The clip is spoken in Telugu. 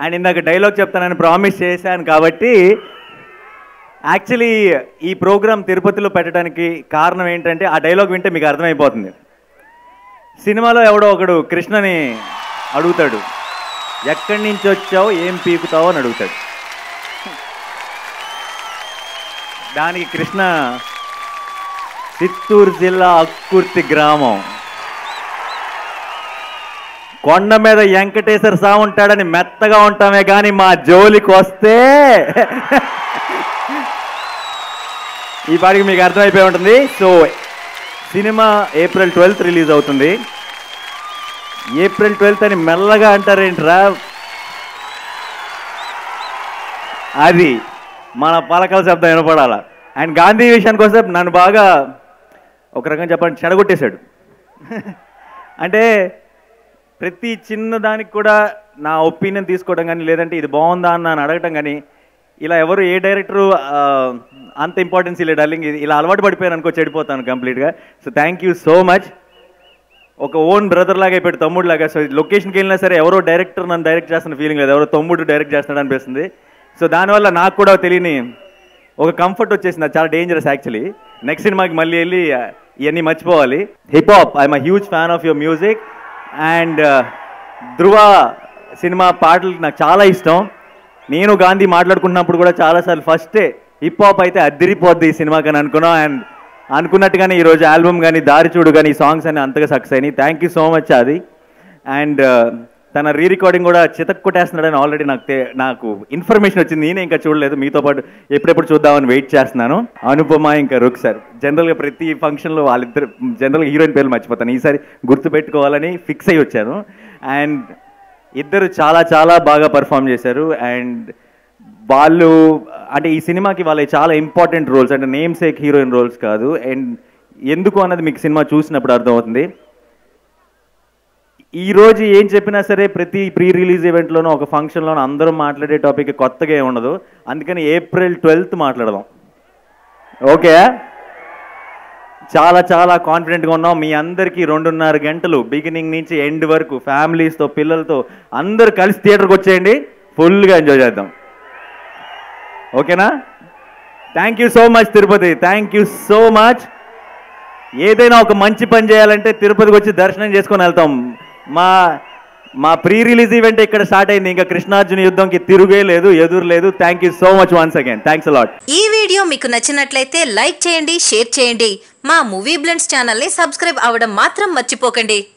అండ్ ఇందాక డైలాగ్ చెప్తానని ప్రామిస్ చేశాను కాబట్టి యాక్చువల్లీ ఈ ప్రోగ్రామ్ తిరుపతిలో పెట్టడానికి కారణం ఏంటంటే ఆ డైలాగ్ వింటే మీకు అర్థమైపోతుంది సినిమాలో ఎవడో ఒకడు కృష్ణని అడుగుతాడు ఎక్కడి నుంచి వచ్చావు ఏం పీకుతావు అని అడుగుతాడు దానికి కృష్ణ చిత్తూరు జిల్లా అక్కుర్తి గ్రామం కొండ మీద వెంకటేశ్వర స్వామి ఉంటాడని మెత్తగా ఉంటామే కానీ మా జోలికి వస్తే ఈ పాటికి మీకు అర్థమైపోయి ఉంటుంది so cinema April twelfth release అవుతుంది ఏప్రిల్ ట్వెల్త్ అని మెల్లగా అంటారేంట్రా అది మన పలకల శబ్దం వినపడాల అండ్ గాంధీ విషయానికి వస్తే నన్ను బాగా ఒక రకంగా చెప్పండి చెడగొట్టేశాడు అంటే ప్రతి చిన్న దానికి కూడా నా ఒపీనియన్ తీసుకోవడం కానీ లేదంటే ఇది బాగుందా అని నన్ను అడగటం కానీ ఇలా ఎవరు ఏ డైరెక్టరు అంత ఇంపార్టెన్స్ ఇలా డార్లింగ్ ఇది ఇలా అలవాటు పడిపోయాను అనుకో చెడిపోతాను కంప్లీట్గా so thank you so much ఒక ఓన్ బ్రదర్ లాగా అయిపోయాడు తమ్ముడు లాగా సో లొకేషన్కి వెళ్ళినా సరే ఎవరో డైరెక్టర్ నన్ను డైరెక్ట్ చేస్తున్న ఫీలింగ్ లేదు ఎవరో తమ్ముడు డైరెక్ట్ చేస్తున్నాడు అనిపిస్తుంది సో దానివల్ల నాకు కూడా తెలియని ఒక కంఫర్ట్ వచ్చేసింది అది చాలా డేంజరస్ యాక్చువల్లీ నెక్స్ట్ సినిమాకి మళ్ళీ వెళ్ళి ఆ, ఇవన్నీ మర్చిపోవాలి hip hop I'm huge fan of your music and Dhruva cinema పాటలు నాకు చాలా ఇష్టం నేను గాంధీ మాట్లాడుకున్నప్పుడు కూడా చాలాసార్లు ఫస్టే హిప్ హాప్ అయితే అద్దిరిపోద్ది ఈ సినిమాకి అని అనుకున్నాం అండ్ అనుకున్నట్టుగానే ఈరోజు ఆల్బమ్ కానీ దారి చూడు కానీ ఈ సాంగ్స్ అన్ని అంతగా సక్సెస్ అయినాయి థ్యాంక్ యూ సో మచ్ అది అండ్ తన రీ రికార్డింగ్ కూడా చితక్ కొట్టేస్తున్నాడని ఆల్రెడీ నాకు తె- నాకు ఇన్ఫర్మేషన్ వచ్చింది నేనే ఇంకా చూడలేదు మీతో పాటు ఎప్పుడెప్పుడు చూద్దామని వెయిట్ చేస్తున్నాను అనుపమ ఇంకా రుక్ సార్ జనరల్గా ప్రతి ఫంక్షన్లో వాళ్ళిద్దరు జనరల్గా హీరోయిన్ పేర్లు మర్చిపోతాను ఈసారి గుర్తు పెట్టుకోవాలని ఫిక్స్ అయ్యి వచ్చాను అండ్ ఇద్దరు చాలా చాలా బాగా పర్ఫామ్ చేశారు అండ్ వాళ్ళు అంటే ఈ సినిమాకి వాళ్ళ చాలా ఇంపార్టెంట్ రోల్స్ అంటే నేమ్ సేక్ హీరోయిన్ రోల్స్ కాదు అండ్ ఎందుకు అన్నది మీకు సినిమా చూసినప్పుడు అర్థమవుతుంది ఈ రోజు ఏం చెప్పినా సరే ప్రతి ప్రీ రిలీజ్ ఈవెంట్లోనూ ఒక ఫంక్షన్లోనూ అందరూ మాట్లాడే టాపిక్ కొత్తగా ఏమి ఉండదు అందుకని ఏప్రిల్ ట్వెల్త్ మాట్లాడదాం ఓకే చాలా చాలా కాన్ఫిడెంట్గా ఉన్నాం మీ అందరికీ రెండున్నర గంటలు బిగినింగ్ నుంచి ఎండ్ వరకు ఫ్యామిలీస్తో పిల్లలతో అందరు కలిసి థియేటర్కి వచ్చేయండి ఫుల్గా ఎంజాయ్ చేద్దాం ఓకేనా thank you so much Tirupati thank you so much ఏదైనా ఒక మంచి పని చేయాలంటే తిరుపతికి వచ్చి దర్శనం చేసుకొని వెళ్తాం మా మా ప్రీ రిలీజ్ ఈవెంట్ ఇక్కడ స్టార్ట్ అయింది ఇంకా కృష్ణార్జున యుద్ధంకి తిరుగే లేదు ఎదురు లేదు thank you so much once again thanks a lot ఈ వీడియో మీకు నచ్చినట్లయితే లైక్ చేయండి షేర్ చేయండి మా మూవీ బ్లెండ్స్ ఛానల్ని సబ్స్క్రైబ్ అవ్వడం మాత్రం మర్చిపోకండి